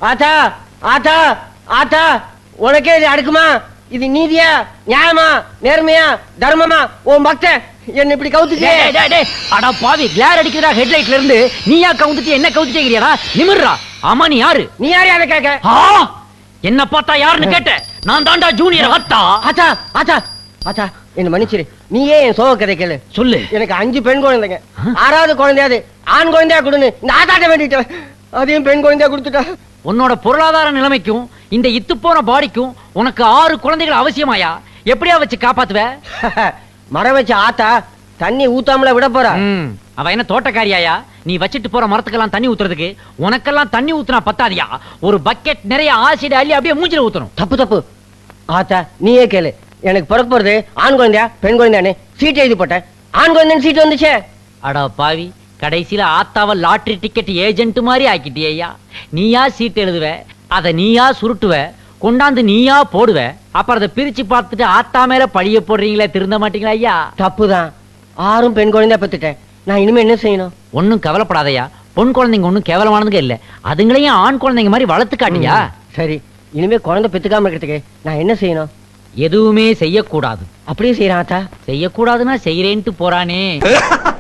ஆத்தா ஆத்தா ஆத்தா உனக்கே இது அடுக்குமா இது நீதியா நியாயமா நேர்மையா தர்மமா உன் பக்தன் என்ன இப்படி கவுத்துட்டே டேய், டேய், டேய், டேய். அட பாவி கிளார் அடிக்கிறா ஹெட்லைட்ல இருந்து நீயா கவுந்துட்டு என்ன கவுத்துட்டேங்கிறியாடா நிமிர்றா ஆமா நீ யாரு நீ யாரு அதை கேட்க ஆ என்ன பார்த்தா யாருன்னு கேட்ட நான் தாண்டா ஜூனியர் அத்தா ஆத்தா ஆத்தா ஆத்தா என்ன மன்னிச்சிரு நீயே என் சோக கதை கேளு சொல்லு எனக்கு அஞ்சு பெண் குழந்தைங்க ஆறாவது குழந்தையாது ஆண் குழந்தையா கொடுன்னு இந்த ஆத்தாட்ட வேண்டிட்டேன் அதையும் பெண் குழந்தையா கொடுத்துட்டா உன்னோட பொருளாதார நிலைமைக்கும் இந்த இத்து போன பாடிக்கும் உனக்கு ஆறு குழந்தைகள் அவசியமாயா எப்படியா வச்சு காப்பாத்துவ மரம் வச்ச ஆத்தா தண்ணி ஊத்தாமல விட போறா ம், அவ என்ன தோட்டக்காரியாயா நீ வச்சிட்டு போற மரத்துக்கெல்லாம் தண்ணி ஊத்துறதுக்கு உனக்கெல்லாம் தண்ணி ஊத்துனா பத்தாதியா ஒரு பக்கெட் நிறைய ஆசிட் அள்ளி அப்படியே மூஞ்சில ஊத்தணும் தப்பு தப்பு ஆத்தா நீயே கேளு எனக்கு பிறக்க போறது ஆண் குழந்தையா பெண் குழந்தையானே சீட் எழுதி போட்டேன் ஆண் குழந்தைன்னு சீட் வந்துச்சே அடா பாவி கடைசியில ஆத்தாவ லாட்டரி டிக்கெட் ஏஜென்ட் மாதிரி ஆக்கிட்டியா நீயா சீட் எழுதுவ அத நீயா சுருட்டுவ கொண்டாந்து நீயா போடுவ அப்புறம் அதை பிரிச்சு பார்த்துட்டு ஆத்தா மேல பழிய போடுறீங்களே திருந்த மாட்டீங்களா ஐயா தப்புதான் ஆறும் பெண் குழந்தையா பெத்துட்டேன் நான் இனிமே என்ன செய்யணும் ஒண்ணும் கவலைப்படாதயா பொன் குழந்தைங்க ஒண்ணும் கேவலமானதுங்க இல்ல அதுங்களையும் ஆண் குழந்தைங்க மாதிரி வளர்த்து காட்டியா சரி இனிமே குழந்தை பெத்துக்காம இருக்கிறதுக்கு நான் என்ன செய்யணும் எதுவுமே செய்யக்கூடாது அப்படியே செய்யறேன் ஆத்தா செய்யக்கூடாதுன்னா செய்யறேன்ட்டு போறானே